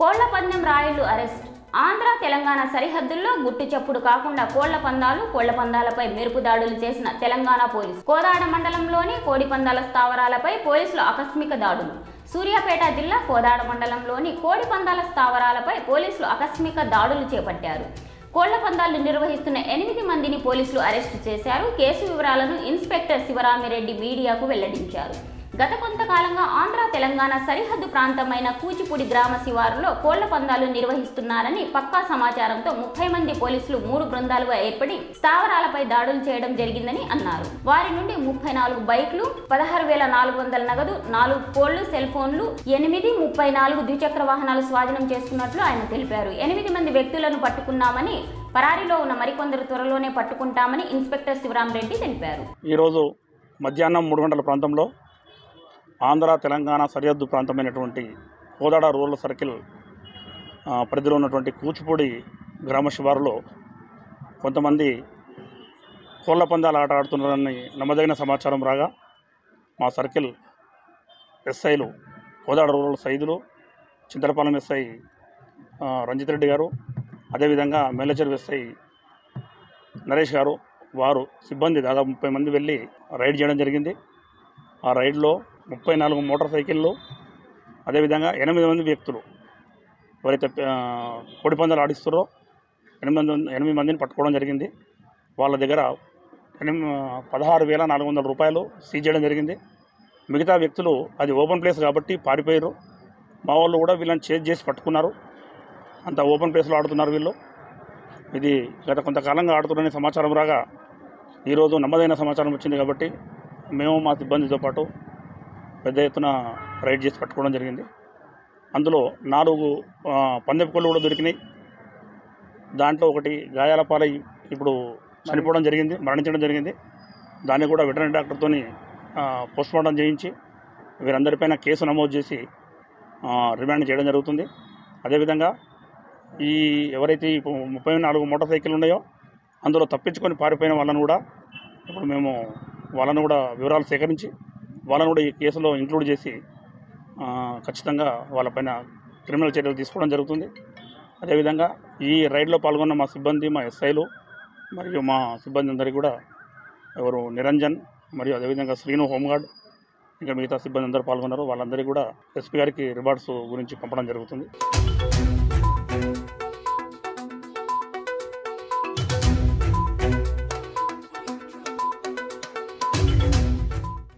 కోళ్ల పందెం రాయుళ్లు అరెస్ట్ ఆంధ్ర తెలంగాణ సరిహద్దుల్లో గుట్టు చప్పుడు కాకుండా కోళ్ల పందాలు కోళ్ల పందాలపై మెరుపు దాడులు చేసిన తెలంగాణ పోలీసు కోదాడ మండలంలోని కోడి పందాల స్థావరాలపై పోలీసులు ఆకస్మిక దాడులు సూర్యాపేట జిల్లా కోదాడ మండలంలోని కోడి పందాల స్థావరాలపై పోలీసులు ఆకస్మిక దాడులు చేపట్టారు కోళ్ల పందాలు నిర్వహిస్తున్న ఎనిమిది మందిని పోలీసులు అరెస్టు చేశారు కేసు వివరాలను ఇన్స్పెక్టర్ శివరామిరెడ్డి మీడియాకు వెల్లడించారు గత కొంతకాలంగా ఆంధ్ర తెలంగాణ సరిహద్దు ప్రాంతమైన కూచిపూడి గ్రామ శివారులో కోళ్ల పందాలు నిర్వహిస్తున్నారని పక్కా సమాచారంతో ముప్పై మంది పోలీసులు మూడు బృందాలుగా ఏర్పడి స్థావరాలపై దాడులు చేయడం జరిగిందని అన్నారు వారి నుండి ముప్పై నాలుగు బైక్లు పదహారు వేల నాలుగు వందల నగదు నాలుగు కోళ్లు సెల్ ఫోన్లు ఎనిమిది ముప్పై నాలుగు ద్విచక్ర వాహనాలు స్వాధీనం చేసుకున్నట్లు ఆయన తెలిపారు ఎనిమిది మంది వ్యక్తులను పట్టుకున్నామని పరారీలో ఉన్న మరికొందరు త్వరలోనే పట్టుకుంటామని ఇన్స్పెక్టర్ శివరామరెడ్డి తెలిపారు ఈరోజు మధ్యాహ్నం మూడు గంటల ప్రాంతంలో ఆంధ్ర తెలంగాణ సరిహద్దు ప్రాంతమైనటువంటి కోదాడ రూరల్ సర్కిల్ ఆ, పరిధిలో ఉన్నటువంటి కూచిపూడి గ్రామ శివారులో కొంతమంది కోళ్ల పందాల ఆట ఆడుతున్నారని నమ్మదగిన సమాచారం రాగా మా సర్కిల్ ఎస్ఐలు కోదాడ రూరల్ సైదులు చింతలపాలెం ఎస్ఐ ఆ, రంజిత్ రెడ్డి గారు అదేవిధంగా మేలచర్ ఎస్ఐ నరేష్ గారు వారు సిబ్బంది దాదాపు ముప్పై మంది వెళ్ళి రైడ్ చేయడం జరిగింది ఆ రైడ్లో ముప్పై నాలుగు మోటార్ సైకిళ్ళు అదేవిధంగా ఎనిమిది మంది వ్యక్తులు ఎవరైతే ఆ, కోడి పందాలు ఆడిస్తారో ఎనిమిది మంది ఎనిమిది మందిని పట్టుకోవడం జరిగింది వాళ్ళ దగ్గర ఎనిమిది పదహారు వేల నాలుగు వందల రూపాయలు సీజ్ చేయడం జరిగింది మిగతా వ్యక్తులు అది ఓపెన్ ప్లేస్ కాబట్టి పారిపోయారు మా వాళ్ళు కూడా వీళ్ళని చేజ్ చేసి పట్టుకున్నారు అంత ఓపెన్ ప్లేస్లో ఆడుతున్నారు వీళ్ళు ఇది గత కొంతకాలంగా ఆడుతున్న సమాచారం రాగా ఈరోజు నమ్మదైన సమాచారం వచ్చింది కాబట్టి మేము మా సిబ్బందితో పాటు పెద్ద ఎత్తున రైడ్ చేసి పట్టుకోవడం జరిగింది అందులో నాలుగు ఆ, పందెపు కోళ్ళు కూడా దొరికినాయి దాంట్లో ఒకటి గాయాల పాలై ఇప్పుడు చనిపోవడం జరిగింది మరణించడం జరిగింది దాన్ని కూడా వెటర్నరీ డాక్టర్తో పోస్ట్మార్టం చేయించి వీరందరిపైన కేసు నమోదు చేసి ఆ, రిమాండ్ చేయడం జరుగుతుంది అదేవిధంగా ఈ ఎవరైతే ఈ ముప్పై నాలుగు మోటార్ సైకిల్ ఉన్నాయో అందులో తప్పించుకొని పారిపోయిన వాళ్ళను కూడా ఇప్పుడు మేము వాళ్ళను కూడా వివరాలు సేకరించి వాళ్ళను కూడా ఈ కేసులో ఇంక్లూడ్ చేసి ఆ, ఖచ్చితంగా వాళ్ళపైన క్రిమినల్ చర్యలు తీసుకోవడం జరుగుతుంది అదేవిధంగా ఈ రైడ్లో పాల్గొన్న మా సిబ్బంది మా ఎస్ఐలు మరియు మా సిబ్బంది అందరికీ కూడా ఎవరు నిరంజన్ మరియు అదేవిధంగా శ్రీను హోంగార్డ్ ఇంకా మిగతా సిబ్బంది అందరూ పాల్గొన్నారు వాళ్ళందరికీ కూడా ఎస్పీ గారికి రివార్డ్స్ గురించి పంపడం జరుగుతుంది